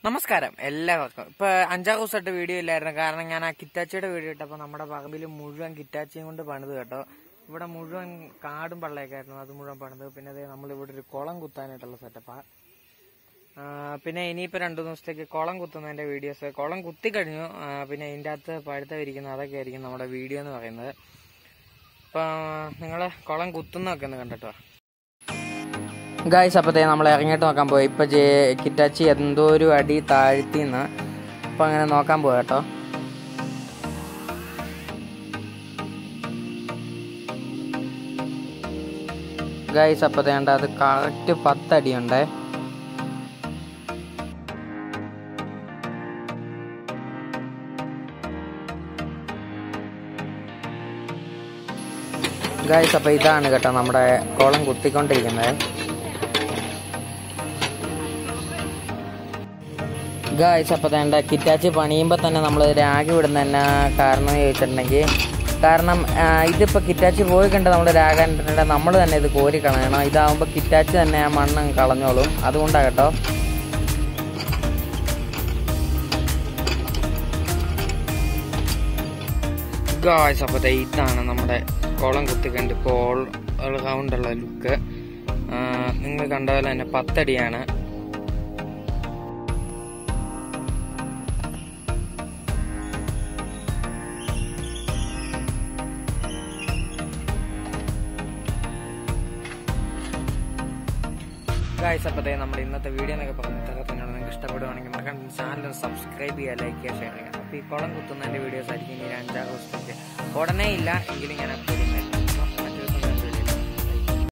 നമസ്കാരം എല്ലാവർക്കും ഇപ്പൊ അഞ്ചാറ് ദിവസമായിട്ട് വീഡിയോ ഇല്ലായിരുന്നു കാരണം ഞാൻ ആ കിറ്റാച്ചിയുടെ വീഡിയോ ഇട്ടപ്പോ നമ്മുടെ പറമ്പിൽ മുഴുവൻ കിറ്റാച്ചിയും കൊണ്ട് പണിത് കേട്ടോ ഇവിടെ മുഴുവൻ കാടും പള്ളയൊക്കെ ആയിരുന്നു അത് മുഴുവൻ പണിത് പിന്നെ അത് നമ്മൾ ഇവിടെ ഒരു കുളം കുത്താനായിട്ടുള്ള സെറ്റപ്പാ പിന്നെ ഇനിയിപ്പോ രണ്ടു ദിവസത്തേക്ക് കുളം കുത്തുന്നതിന്റെ വീഡിയോസ് കുളം കുത്തി കഴിഞ്ഞു ആ, പിന്നെ ഇതിന്റെ അകത്ത് പഴുത്ത വിരിക്കുന്ന അതൊക്കെ ആയിരിക്കും നമ്മുടെ വീഡിയോ എന്ന് പറയുന്നത് അപ്പൊ നിങ്ങള് കുളം കുത്തുന്നൊക്കെ ഒന്ന് കണ്ടിട്ടോ ഗായ്സ് അപ്പത്തേ നമ്മൾ ഇറങ്ങിയിട്ട് നോക്കാൻ പോയി ഇപ്പൊ ജെ- കിറ്റാച്ചി എന്തോ ഒരു അടി താഴ്ത്തിന്ന് അപ്പൊ അങ്ങനെ നോക്കാൻ പോവാ കേട്ടോ ഗായ്സ് അപ്പത്തേ ഉണ്ട് അത് കറക്റ്റ് പത്തടിയുണ്ടേ ഗായ്സ് അപ്പൊ ഇതാണ് കേട്ടോ നമ്മുടെ കുളം കുത്തിക്കൊണ്ടിരിക്കുന്നത് ഗായ്സ് അപ്പോൾ വേണ്ട കിറ്റാച്ചി പണിയുമ്പോൾ തന്നെ നമ്മൾ രാഗി വിടുന്ന തന്നെ കാരണം എന്ന് ചോദിച്ചിട്ടുണ്ടെങ്കിൽ കാരണം ആ, ഇതിപ്പോൾ കിറ്റാച്ചി പോയി കണ്ട് നമ്മൾ രാഗാനിട്ടുണ്ടെങ്കിൽ നമ്മൾ തന്നെ ഇത് കോരി കളയണം ഇതാവുമ്പോൾ കിറ്റാച്ചി തന്നെ ആ മണ്ണ് കളഞ്ഞോളും അതുകൊണ്ടാണ് കേട്ടോ ഗായ്സ് അപ്പോൾ ദേ ഇതാണ് നമ്മുടെ കുളം കുത്തിക്കണ്ട് ഇപ്പോൾ ഓൾ ഓൾ റൗണ്ടുള്ള ലുക്ക് നിങ്ങൾ കണ്ട പോലെ തന്നെ പത്തടിയാണ് ഗായ്സ് അപ്പത്തേ നമ്മുടെ ഇന്നത്തെ വീഡിയോ എന്നൊക്കെ പറഞ്ഞ ഇത്ര തന്നെയാണ് നിങ്ങൾക്ക് ഇഷ്ടപ്പെടുവാണെങ്കിൽ മറക്കാൻ ചാനൽ സബ്സ്ക്രൈബ് ചെയ്യുക ലൈക്ക് ചെയ്യുക ഷെയർ ചെയ്യുക അപ്പോൾ ഈ കുളം കുത്തുന്നതിൻ്റെ വീഡിയോസ് ആയിരിക്കും ഇനി ഒരു അഞ്ചാറ് ദിവസത്തേക്ക് ഉടനെ ഇല്ല എങ്കിലും ഞാൻ അപ്ലോഡ്